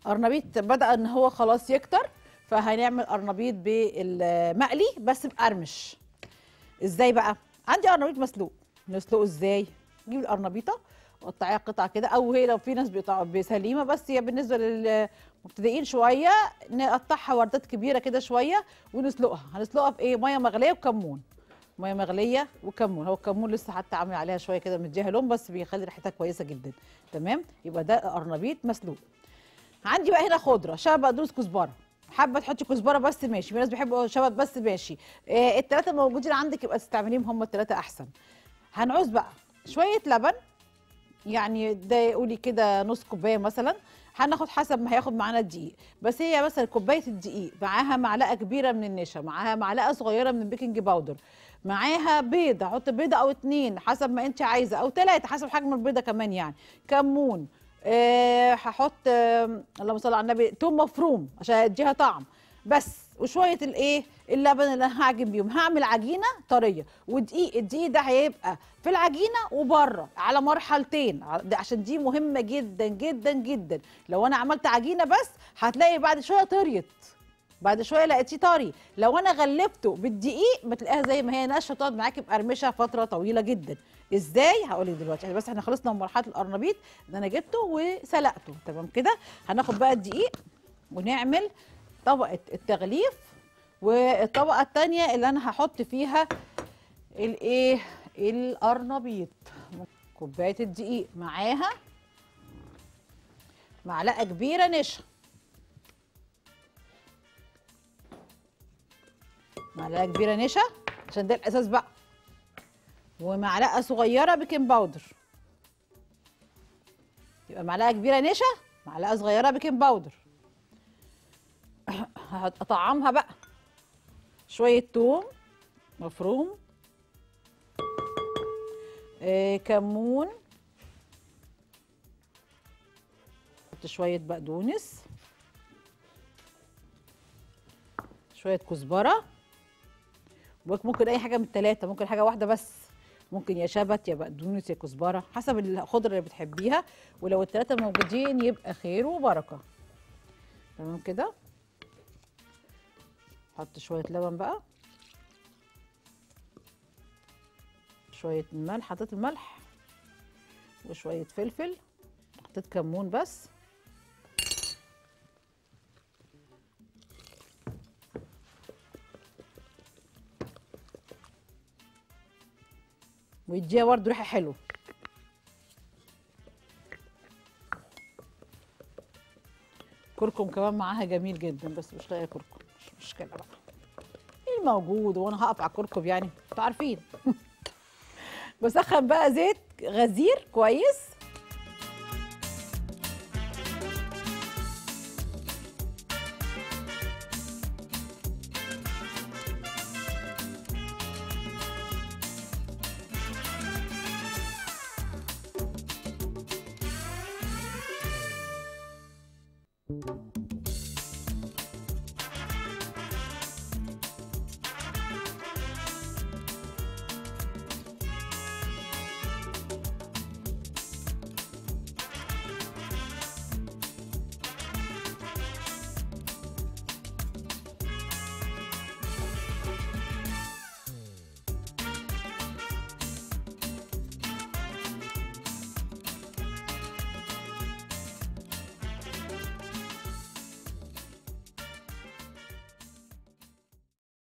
قرنبيط بدا ان هو خلاص يكتر فهنعمل قرنبيط بالمقلي بس مقرمش ازاي بقى عندي قرنبيط مسلوق نسلقه ازاي نجيب القرنبيطه وقطعيها قطع كده او هي لو في ناس بيقطعوا بسليمه بس هي بالنسبه للمبتدئين شويه نقطعها وردات كبيره كده شويه ونسلقها هنسلقها بايه ميه مغليه وكمون ميه مغليه وكمون هو الكمون لسه حتى عامل عليها شويه كده مديها لون بس بيخلي ريحتها كويسه جدا تمام يبقى ده قرنبيط مسلوق عندي بقى هنا خضره شبت بقدونس كزبره حابه تحطي كزبره بس ماشي في ناس بيحبوا شبت بس ماشي آه الثلاثه موجودين عندك يبقى تستعمليهم هم الثلاثه احسن هنعوز بقى شويه لبن يعني ده قولي كده نص كوبايه مثلا هناخد حسب ما هياخد معانا الدقيق بس هي مثلا كوبايه الدقيق معاها معلقه كبيره من النشا معاها معلقه صغيره من البيكنج باودر معاها بيضه احط بيضه او اتنين حسب ما انت عايزه او ثلاثه حسب حجم البيضه كمان يعني كمون أه هحط أه اللهم صل على النبي توم مفروم عشان يديها طعم بس وشويه الايه اللبن اللي انا هعجن بيهم هعمل عجينه طريه ودقيق الدقيق ده هيبقى في العجينه وبره على مرحلتين ده عشان دي مهمه جدا جدا جدا لو انا عملت عجينه بس هتلاقي بعد شويه طريت بعد شويه لقيتيه طري لو انا غلفته بالدقيق بتلاقيها زي ما هي ناشفه تقعد معاكي مقرمشه فتره طويله جدا ازاي هقول لك دلوقتي يعني بس احنا خلصنا من مرحله القرنبيط ده انا جبته وسلقته تمام كده هناخد بقى الدقيق ونعمل طبقه التغليف والطبقه الثانيه اللي انا هحط فيها الايه القرنبيط كوبايه الدقيق معاها معلقه كبيره نشا معلقه كبيره نشا عشان ده الاساس بقى ومعلقه صغيره بيكنج باودر يبقى معلقه كبيره نشا معلقه صغيره بيكنج باودر هطعمها بقى شويه توم مفروم آه كمون حط شويه بقدونس شويه كزبره ممكن اي حاجه من الثلاثه ممكن حاجه واحده بس ممكن يا شبت يا بقدونس يا كزبره حسب الخضره اللي بتحبيها ولو الثلاثه موجودين يبقى خير وبركه تمام كده حط شويه لبن بقى شويه ملح حطيت الملح وشويه فلفل حطيت كمون بس ويديها برضه ريحه حلوه كركم كمان معاها جميل جدا بس مش لاقيه كركم مش مشكله بقى ايه موجود وانا هقطع كركم يعني انتوا عارفين بسخن بقى زيت غزير كويس